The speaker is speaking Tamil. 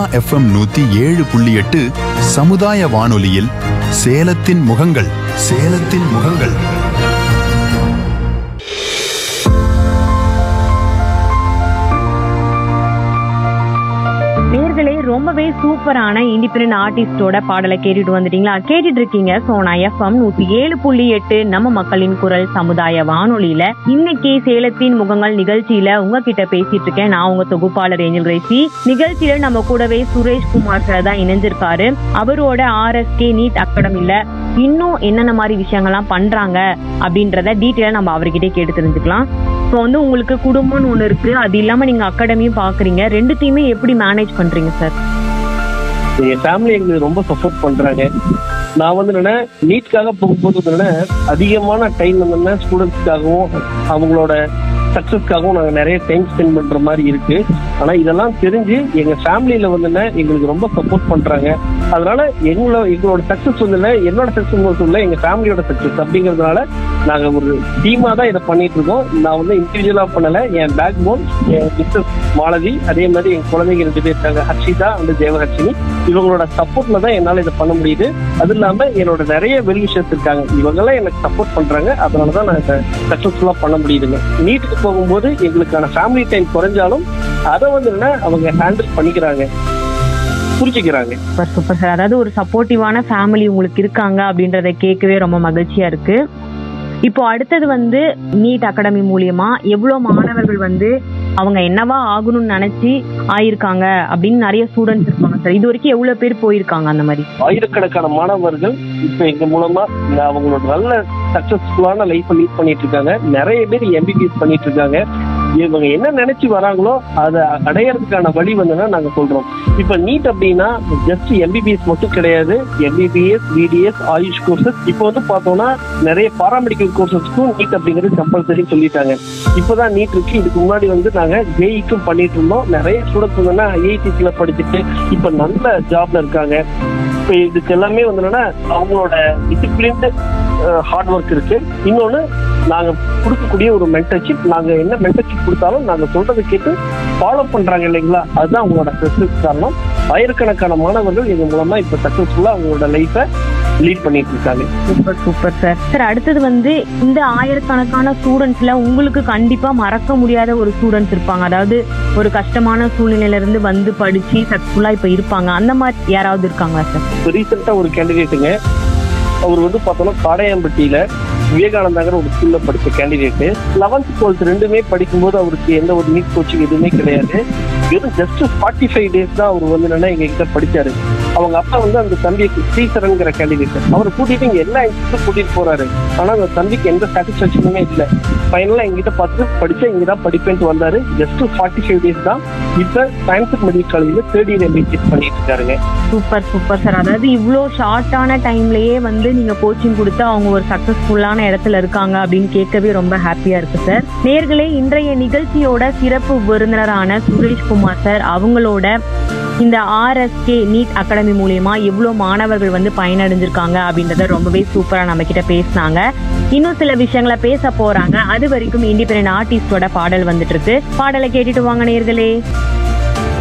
எஃப்எம் நூத்தி ஏழு புள்ளி எட்டு சமுதாய வானொலியில் சேலத்தின் முகங்கள் சேலத்தின் முகங்கள் நேர்களே ரொம்பவே சூப்பரான இண்டிபெண்டன்ட் ஆர்டிஸ்டோட பாடலை கேட்டுட்டு வந்துட்டீங்களா கேட்டுட்டு இருக்கீங்க சோனா எஃப்எம் நூத்தி ஏழு புள்ளி எட்டு நம்ம மக்களின் குரல் சமுதாய வானொலியில இன்னைக்கு சேலத்தின் முகங்கள் நிகழ்ச்சியில உங்ககிட்ட பேசிட்டு இருக்கேன் நான் உங்க தொகுப்பாளர் ஏஞ்சல் ரேசி நிகழ்ச்சியில நம்ம கூடவே சுரேஷ் குமார் சார் தான் இணைஞ்சிருக்காரு அவரோட ஆர்எஸ்கே நீட் அகாடமில இன்னும் என்னென்ன மாதிரி விஷயங்கள்லாம் பண்றாங்க அப்படின்றத டீட்டெயிலா நம்ம அவர்கிட்ட கேட்டு தெரிஞ்சுக்கலாம் இப்போ வந்து உங்களுக்கு குடும்பம்னு ஒன்று இருக்கு அது இல்லாம நீங்க அகாடமியும் பாக்குறீங்க ரெண்டுத்தையுமே எப்படி மேனேஜ் பண்றீங்க சார் எங்க ஃபேமிலி எங்களுக்கு ரொம்ப சப்போர்ட் பண்றாங்க நான் வந்து என்னன்னா நீட்காக போகும்போது என்னன்னா அதிகமான டைம் வந்து ஸ்டூடெண்ட்ஸ்க்காகவும் அவங்களோட சக்சஸ்க்காகவும் நாங்க நிறைய டைம் ஸ்பெண்ட் பண்ற மாதிரி இருக்கு ஆனா இதெல்லாம் தெரிஞ்சு எங்க ஃபேமிலியில வந்து என்ன எங்களுக்கு ரொம்ப சப்போர்ட் பண்றாங்க அதனால எங்களோட எங்களோட சக்சஸ் வந்து என்ன என்னோட சக்சஸ் மட்டும் இல்ல எங்க ஃபேமிலியோட சக்சஸ் அப்படிங்கறதுனால நாங்க ஒரு டீமா தான் இதை பண்ணிட்டு இருக்கோம் நான் வந்து இண்டிவிஜுவலா பண்ணல என் பேக் போன் என் மிஸ்ஸஸ் மாலதி அதே மாதிரி என் குழந்தைங்க ரெண்டு பேர் இருக்காங்க ஹர்ஷிதா அந்த தேவஹர்ஷினி இவங்களோட சப்போர்ட்ல தான் என்னால இதை பண்ண முடியுது அது இல்லாம என்னோட நிறைய வெல் விஷயஸ் இருக்காங்க இவங்கெல்லாம் எனக்கு சப்போர்ட் பண்றாங்க அதனால தான் நான் இதை சக்சஸ்ஃபுல்லா பண்ண முடியுதுங்க நீட்டுக்கு போகும்போது எங்களுக்கான ஃபேமிலி டைம் குறைஞ்சாலும் அதை வந்து என்ன அவங்க ஹேண்டில் பண்ணிக்கிறாங்க புரிஞ்சுக்கிறாங்க சூப்பர் சூப்பர் சார் அதாவது ஒரு சப்போர்ட்டிவான ஃபேமிலி உங்களுக்கு இருக்காங்க அப்படின்றத கேட்கவே ரொம்ப மகிழ்ச்சியா இருக்கு இப்போ அடுத்தது வந்து நீட் அகாடமி மூலியமா எவ்வளவு மாணவர்கள் வந்து அவங்க என்னவா ஆகணும்னு நினைச்சு ஆயிருக்காங்க அப்படின்னு நிறைய ஸ்டூடெண்ட்ஸ் இருப்பாங்க சார் இது வரைக்கும் எவ்வளவு பேர் போயிருக்காங்க அந்த மாதிரி ஆயிரக்கணக்கான மாணவர்கள் இப்ப எங்க மூலமா இந்த அவங்களோட நல்ல சக்சஸ்ஃபுல்லான லைஃப் லீட் பண்ணிட்டு இருக்காங்க நிறைய பேர் எம்பிபிஎஸ் பண்ணிட்டு இருக்காங்க இவங்க என்ன நினைச்சு வராங்களோ அதை அடையறதுக்கான வழி வந்துன்னா நாங்க சொல்றோம் இப்ப நீட் அப்படின்னா ஜஸ்ட் எம்பிபிஎஸ் மட்டும் கிடையாது எம்பிபிஎஸ் பிடிஎஸ் ஆயுஷ் கோர்சஸ் இப்போ வந்து பார்த்தோம்னா நிறைய பாராமெடிக்கல் கோர்சஸ்க்கும் நீட் அப்படிங்கிறது கம்பல்சரி சொல்லிட்டாங்க இப்பதான் நீட் இருக்கு இதுக்கு முன்னாடி வந்து நாங்க ஜேஇக்கும் பண்ணிட்டு இருந்தோம் நிறைய ஸ்டூடெண்ட்ஸ் வந்து ஐஐடிஸ்ல படிச்சுட்டு இப்ப நல்ல ஜாப்ல இருக்காங்க இப்ப இதுக்கு எல்லாமே வந்து என்னன்னா அவங்களோட டிசிப்ளின்டு ஹார்ட் ஒர்க் இருக்கு இன்னொன்னு நாங்க கொடுக்கக்கூடிய ஒரு மென்டர்ஷிப் நாங்க என்ன மென்டர்ஷிப் கொடுத்தாலும் நாங்க சொல்றதை கேட்டு ஃபாலோ பண்றாங்க இல்லைங்களா அதுதான் அவங்களோட சக்சஸ் காரணம் ஆயிரக்கணக்கான மாணவர்கள் இது மூலமா இப்ப சக்சஸ்ஃபுல்லா அவங்களோட லைஃபை லீட் பண்ணிட்டு இருக்காங்க சூப்பர் சூப்பர் சார் சார் அடுத்தது வந்து இந்த ஆயிரக்கணக்கான ஸ்டூடெண்ட்ஸ்ல உங்களுக்கு கண்டிப்பா மறக்க முடியாத ஒரு ஸ்டூடெண்ட்ஸ் இருப்பாங்க அதாவது ஒரு கஷ்டமான சூழ்நிலையில இருந்து வந்து படிச்சு சக்சஸ்ஃபுல்லா இப்ப இருப்பாங்க அந்த மாதிரி யாராவது இருக்காங்களா சார் இப்போ ரீசெண்டா ஒரு கேண்டிடேட்டுங்க அவர் வந்து பார்த்தோம்னா காடையாம்பட்டியில விவேகானந்தாங்கிற ஒரு ஸ்கூல்ல படிச்ச கேண்டிடேட்டு லெவன்த் டுவெல்த் ரெண்டுமே படிக்கும்போது அவருக்கு எந்த ஒரு நீட் கோச்சிங் எதுவுமே கிடையாது வெறும் ஜஸ்ட் ஃபார்ட்டி ஃபைவ் டேஸ் தான் அவர் வந்து என்னன்னா எங்க கிட்ட படிச்சாரு அவங்க அப்பா வந்து அந்த தம்பிக்கு ஸ்ரீசரன்ங்கிற கேண்டிடேட் அவரை கூட்டிட்டு இங்க எல்லா இன்ஸ்டியூட் கூட்டிட்டு போறாரு ஆனா அந்த தம்பிக்கு எந்த சாட்டிஸ்பாக்சனுமே இல்ல ஃபைனலா எங்கிட்ட பார்த்து படிச்சா இங்க தான் படிப்பேன்ட்டு வந்தாரு ஜஸ்ட் ஃபார்ட்டி ஃபைவ் டேஸ் தான் இப்ப சயின்ஸ் மெடிக்கல் காலேஜ்ல தேர்ட் இயர் எம்பிபிஎஸ் பண்ணிட்டு இருக்காருங்க சூப்பர் சூப்பர் சார் அதாவது இவ்வளோ ஷார்ட்டான டைம்லயே வந்து நீங்க கோச்சிங் கொடுத்து அவங்க ஒரு சக்சஸ்ஃபுல்லான இடத்துல இருக்காங்க அப்படின்னு கேட்கவே ரொம்ப ஹாப்பியா இருக்கு சார் நேர்களே இன்றைய நிகழ்ச்சியோட சிறப்பு விருந்தினரான சுரேஷ் குமார் சார் அவங்களோட இந்த ஆர்எஸ்கே நீட் அகாடமி மூலியமா எவ்வளோ மாணவர்கள் வந்து பயனடைஞ்சிருக்காங்க அப்படின்றத ரொம்பவே சூப்பரா நம்ம கிட்ட பேசினாங்க இன்னும் சில விஷயங்களை பேச போறாங்க அது வரைக்கும் இண்டிபெண்டன்ட் ஆர்டிஸ்டோட பாடல் வந்துட்டு இருக்கு பாடலை கேட்டுட்டு வாங்க நேர்களே